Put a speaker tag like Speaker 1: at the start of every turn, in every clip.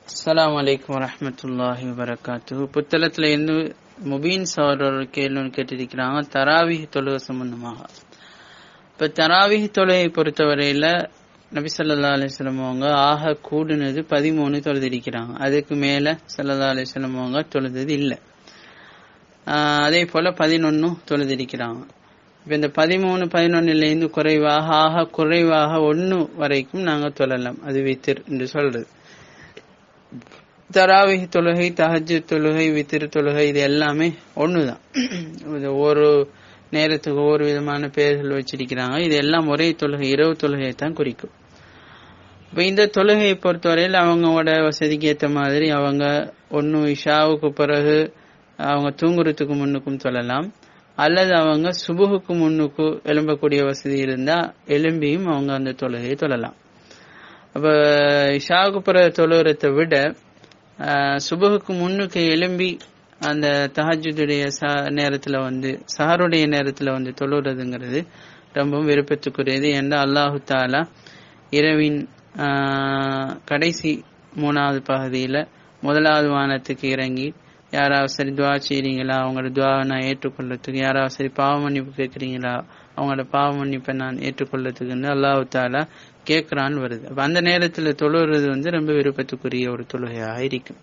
Speaker 1: அஸ்ஸலாமு அலைக்கும் வரஹ்மத்துல்லாஹி வபரகாத்து புத்தளத்துல இருந்து முபீன் சார் ஒரு கேள்வி ஒன்று கேட்டிருக்கிறாங்க தராவிஹ் தொழுகை சம்பந்தமாக இப்ப தராவிஹ் தொழுகை பொறுத்தவரையில நபி ஸல்லல்லாஹு அலைஹி வஸல்லம் அவங்க ஆக கூடுனது பதிமூணு தொழுதிருக்கிறாங்க அதுக்கு மேல ஸல்லல்லாஹு அலைஹி வஸல்லம் அவங்க தொழுதது இல்லை அதே போல பதினொன்னும் தொழுதிருக்கிறாங்க இப்ப இந்த பதிமூணு பதினொன்னுல இருந்து குறைவாக ஆக குறைவாக ஒன்னு வரைக்கும் நாங்க தொழலாம் அது வித்திர் என்று சொல்றது தராவி தொழுகை தஹஜ் தொழுகை வித்திரு தொழுகை இது எல்லாமே ஒண்ணுதான் இது ஒரு நேரத்துக்கு ஒவ்வொரு விதமான பெயர்கள் வச்சிருக்கிறாங்க இது எல்லாம் ஒரே தொழுகை இரவு தொழுகையை தான் குறிக்கும் இப்ப இந்த தொழுகையை பொறுத்தவரையில் அவங்களோட வசதிக்கு ஏற்ற மாதிரி அவங்க ஒன்னு இஷாவுக்கு பிறகு அவங்க தூங்குறதுக்கு முன்னுக்கும் தொழலாம் அல்லது அவங்க சுபுகுக்கு முன்னுக்கு எழும்பக்கூடிய வசதி இருந்தா எழும்பியும் அவங்க அந்த தொழுகையை தொழலாம் அப்ப இஷாவுக்கு பிறகு தொழுகிறத விட சுபகுக்கு முன்னுக்கு எழும்பி அந்த தஹஜுடைய ச நேரத்துல வந்து சஹருடைய நேரத்துல வந்து தொழுறதுங்கிறது ரொம்பவும் விருப்பத்துக்குரியது என்று அல்லாஹு தாலா இரவின் கடைசி மூணாவது பகுதியில முதலாவது வானத்துக்கு இறங்கி யாராவது சரி துவா செய்றீங்களா அவங்களோட துவாவை நான் ஏற்றுக்கொள்ளத்துக்கு யாராவது சரி பாவ மன்னிப்பு கேட்குறீங்களா அவங்களோட பாவ மன்னிப்பை நான் ஏற்றுக்கொள்ளத்துக்குன்னு அல்லாஹு தாலா கேட்கிறான்னு வருது அப்ப அந்த நேரத்துல தொழுறது வந்து ரொம்ப விருப்பத்துக்குரிய ஒரு தொழுகையாக இருக்கும்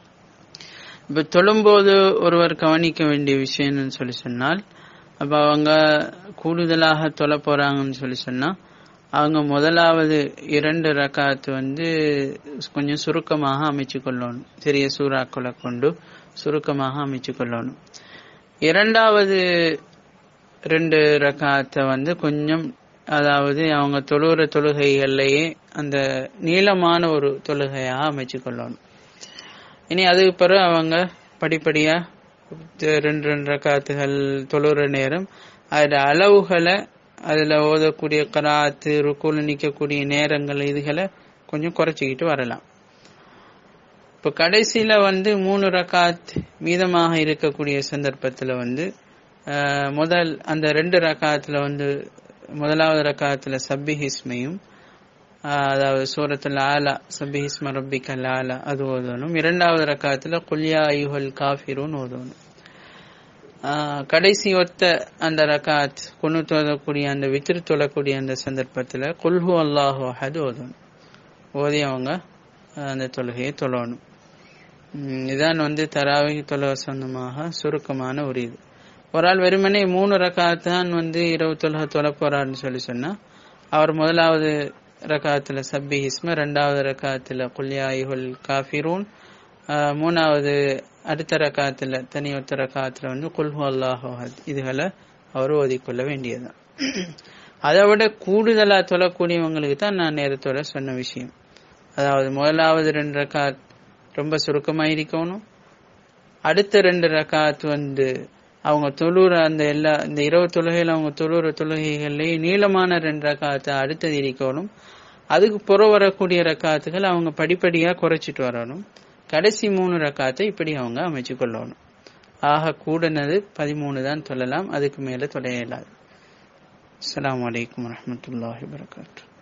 Speaker 1: இப்ப தொழும்போது ஒருவர் கவனிக்க வேண்டிய விஷயம்னு சொல்லி சொன்னால் அப்ப அவங்க கூடுதலாக தொழ போறாங்கன்னு சொல்லி சொன்னா அவங்க முதலாவது இரண்டு ரக்காத்து வந்து கொஞ்சம் சுருக்கமாக அமைச்சு கொள்ளணும் சிறிய சூறாக்களை கொண்டு சுருக்கமாக அமைச்சு கொள்ளணும் இரண்டாவது ரெண்டு ரக்காத்தை வந்து கொஞ்சம் அதாவது அவங்க தொழுகிற தொழுகைகள்லயே அந்த நீளமான ஒரு தொழுகையாக அமைச்சு கொள்ளணும் இனி அதுக்கு பிறகு அவங்க படிப்படியா ரெண்டு ரெண்டு ரக்காத்துகள் தொழுகிற நேரம் அதோட அளவுகளை அதுல ஓதக்கூடிய கராத்து ருக்குல நிக்கக்கூடிய நேரங்கள் இதுகளை கொஞ்சம் குறைச்சிக்கிட்டு வரலாம் இப்ப கடைசியில வந்து மூணு ரக்காத் மீதமாக இருக்கக்கூடிய சந்தர்ப்பத்துல வந்து முதல் அந்த ரெண்டு ரக்காத்துல வந்து முதலாவது ரக்காத்துல சப்பி ஹிஸ்மையும் அதாவது சூரத்துல ஆலா சப்பி ஹிஸ்ம ரப்பிக்கல் ஆலா அது ஓதணும் இரண்டாவது ரக்காத்துல குல்யா ஐஹுல் காஃபிரும் ஓதணும் கடைசி ஒத்த அந்த ரக்காத் கொண்டு தொழக்கூடிய அந்த வித்திரு தொழக்கூடிய அந்த சந்தர்ப்பத்துல குல்ஹு அல்லாஹு அஹது ஓதணும் ஓதி அவங்க அந்த தொழுகையை தொழணும் இதான் வந்து தராவி தொழுக சொந்தமாக சுருக்கமான ஒரு இது ஒரு ஆள் வெறுமனே மூணு ரக்காத்து தான் வந்து இரவு தொழுக தொழ போறாருன்னு சொல்லி சொன்னா அவர் முதலாவது ரக்காத்துல சப்பி ஹிஸ்ம ரெண்டாவது ரக்காத்துல குல்யாயுல் காஃபிரூன் மூணாவது அடுத்த ரக்காத்துல தனி ஒத்த ரக்காத்துல வந்து குல்ஹு அல்லாஹத் இதுகளை அவர் ஓதிக்கொள்ள வேண்டியதுதான் அதை விட கூடுதலா தொழக்கூடியவங்களுக்கு தான் நான் நேரத்தோட சொன்ன விஷயம் அதாவது முதலாவது ரெண்டு ரக்காத் ரொம்ப சுருக்கமா இருக்கணும் அடுத்த ரெண்டு ரக்காத் வந்து அவங்க தொழுற அந்த எல்லா இந்த இரவு தொழுகையில் அவங்க தொழுற தொழுகைகள்லயே நீளமான ரெண்டு ரக்காத்தை அடுத்தது இருக்கணும் அதுக்கு புற வரக்கூடிய ரக்காத்துகள் அவங்க படிப்படியா குறைச்சிட்டு வரணும் கடைசி மூணு ரக்காத்தை இப்படி அவங்க அமைச்சு கொள்ளணும் ஆக கூடனது பதிமூணு தான் சொல்லலாம் அதுக்கு மேல தொலைய இயலாது அஸ்லாம் வலைக்கம் வரமத்துல்லாஹி வரகாத்து